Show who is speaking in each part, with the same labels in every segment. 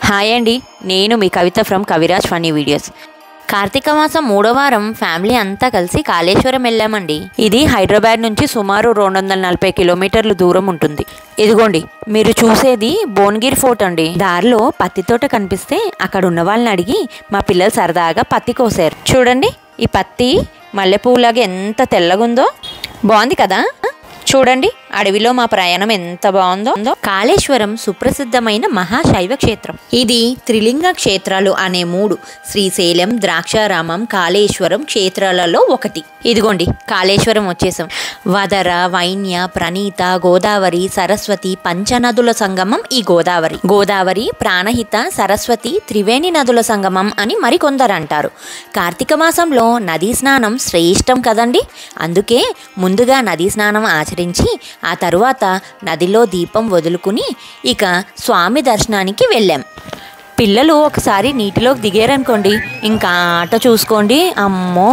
Speaker 1: hi అండి నేను మీ Kavitha from Kaviraj funny videos కార్తీక మాసం మూడో వారం ఫ్యామిలీ అంతా కలిసి కాళేశ్వరం వెళ్ళామండి ఇది హైదరాబాద్ నుంచి సుమారు రెండు వందల నలభై కిలోమీటర్ల దూరం ఉంటుంది ఇదిగోండి మీరు చూసేది భువనగిరి ఫోర్ట్ అండి దారిలో పత్తి తోట కనిపిస్తే అక్కడ ఉన్న వాళ్ళని అడిగి మా పిల్లలు సరదాగా పత్తి కోసారు చూడండి ఈ పత్తి మల్లెపూలాగా ఎంత తెల్లగుందో బాగుంది కదా చూడండి అడవిలో మా ప్రయాణం ఎంత బాగుందో కాళేశ్వరం సుప్రసిద్ధమైన మహాశైవ క్షేత్రం ఇది త్రిలింగ క్షేత్రాలు అనే మూడు శ్రీశైలం ద్రాక్షారామం కాళేశ్వరం క్షేత్రాలలో ఒకటి ఇదిగోండి కాళేశ్వరం వచ్చేసాం వదర వైన్య ప్రణీత గోదావరి సరస్వతి పంచనదుల సంగమం ఈ గోదావరి గోదావరి ప్రాణహిత సరస్వతి త్రివేణి నదుల సంగమం అని మరికొందరు అంటారు కార్తీక మాసంలో నదీ స్నానం శ్రేష్టం కదండి అందుకే ముందుగా నదీ స్నానం ఆచరించి ఆ తరువాత నదిలో దీపం వదులుకుని ఇక స్వామి దర్శనానికి వెళ్ళాం పిల్లలు ఒకసారి నీటిలోకి దిగారనుకోండి ఇంకా ఆట చూసుకోండి అమ్మో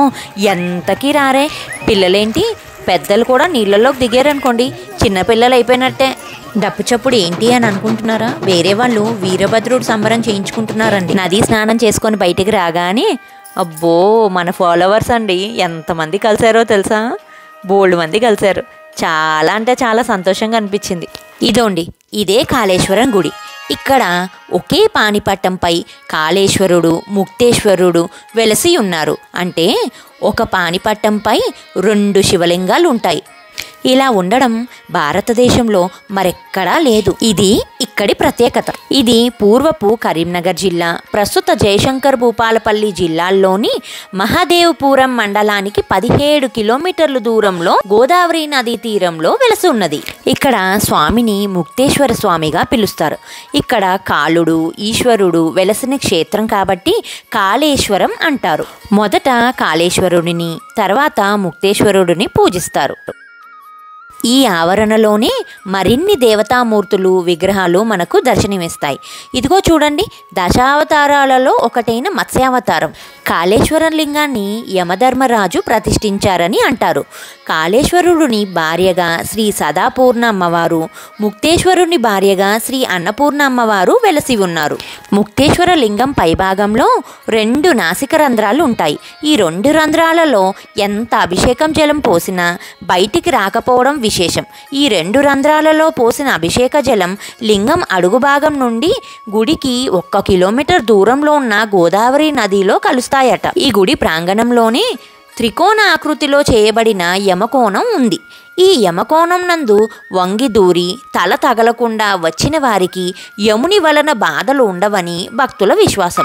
Speaker 1: ఎంతకి రారే పిల్లలేంటి పెద్దలు కూడా నీళ్ళలోకి దిగారనుకోండి చిన్నపిల్లలు అయిపోయినట్టే డప్పు చప్పుడు ఏంటి అని అనుకుంటున్నారా వేరే వాళ్ళు వీరభద్రుడు సంబరం చేయించుకుంటున్నారండి నదీ స్నానం చేసుకొని బయటికి రాగానే అబ్బో మన ఫాలోవర్స్ అండి ఎంతమంది కలిసారో తెలుసా బోల్డ్ మంది కలిశారు చాలా అంటే చాలా సంతోషంగా అనిపించింది ఇదోండి ఇదే కాళేశ్వరం గుడి ఇక్కడ ఒకే పానిపట్టంపై కాళేశ్వరుడు ముక్తేశ్వరుడు వెలసి ఉన్నారు అంటే ఒక పానిపట్టంపై రెండు శివలింగాలు ఉంటాయి ఇలా ఉండడం భారతదేశంలో మరెక్కడా లేదు ఇది ఇక్కడి ప్రత్యేకత ఇది పూర్వపు కరీంనగర్ జిల్లా ప్రస్తుత జయశంకర్ భూపాలపల్లి జిల్లాల్లోని మహాదేవపురం మండలానికి పదిహేడు కిలోమీటర్ల దూరంలో గోదావరి నదీ తీరంలో వెలసి ఉన్నది ఇక్కడ స్వామిని ముక్తేశ్వర స్వామిగా పిలుస్తారు ఇక్కడ కాళుడు ఈశ్వరుడు వెలసిన క్షేత్రం కాబట్టి కాళేశ్వరం అంటారు మొదట కాళేశ్వరుడిని తర్వాత ముక్తేశ్వరుడిని పూజిస్తారు ఈ ఆవరణలోనే మరిన్ని దేవతామూర్తులు విగ్రహాలు మనకు దర్శనమిస్తాయి ఇదిగో చూడండి దశావతారాలలో ఒకటైన మత్స్యావతారం కాళేశ్వరం లింగాన్ని యమధర్మరాజు ప్రతిష్ఠించారని అంటారు కాళేశ్వరుడిని భార్యగా శ్రీ సదాపూర్ణ అమ్మవారు ముక్తేశ్వరుని భార్యగా శ్రీ అన్నపూర్ణ అమ్మవారు వెలసి ఉన్నారు ముక్తేశ్వర లింగం పైభాగంలో రెండు నాసిక రంధ్రాలు ఉంటాయి ఈ రెండు రంధ్రాలలో ఎంత అభిషేకం జలం పోసినా బయటికి రాకపోవడం విశేషం ఈ రెండు రంధ్రాలలో పోసిన అభిషేక జలం లింగం అడుగు భాగం నుండి గుడికి ఒక్క కిలోమీటర్ దూరంలో ఉన్న గోదావరి నదిలో కలుస్తాయట ఈ గుడి ప్రాంగణంలోనే త్రికోణ ఆకృతిలో చేయబడిన యమకోణం ఉంది ఈ యమకోణం నందు వంగి దూరి తల తగలకుండా వచ్చిన వారికి యముని వలన బాధలు ఉండవని భక్తుల విశ్వాసం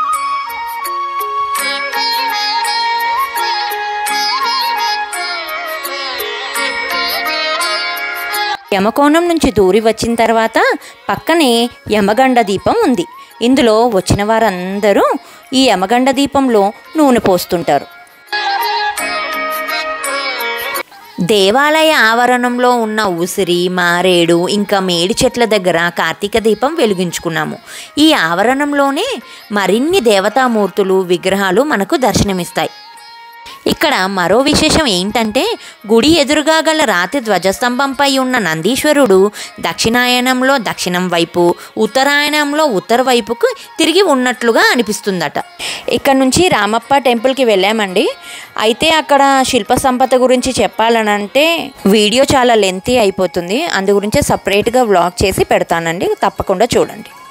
Speaker 1: యమకోణం నుంచి దూరి వచ్చిన తర్వాత పక్కనే యమగండ దీపం ఉంది ఇందులో వచ్చిన వారందరూ ఈ యమగండ దీపంలో నూనె పోస్తుంటారు దేవాలయ ఆవరణంలో ఉన్న ఉసిరి మారేడు ఇంకా మేడి చెట్ల దగ్గర కార్తీక దీపం వెలిగించుకున్నాము ఈ ఆవరణంలోనే మరిన్ని దేవతామూర్తులు విగ్రహాలు మనకు దర్శనమిస్తాయి ఇక్కడ మరో విశేషం ఏంటంటే గుడి ఎదురుగా గల రాతి ధ్వజస్తంభంపై ఉన్న నందీశ్వరుడు దక్షిణాయనంలో దక్షిణం వైపు ఉత్తరాయణంలో ఉత్తర వైపుకు తిరిగి ఉన్నట్లుగా అనిపిస్తుందట ఇక్కడ నుంచి రామప్ప టెంపుల్కి వెళ్ళామండి అయితే అక్కడ శిల్ప సంపద గురించి చెప్పాలనంటే వీడియో చాలా లెంతీ అయిపోతుంది అందు గురించి సపరేట్గా వ్లాగ్ చేసి పెడతానండి తప్పకుండా చూడండి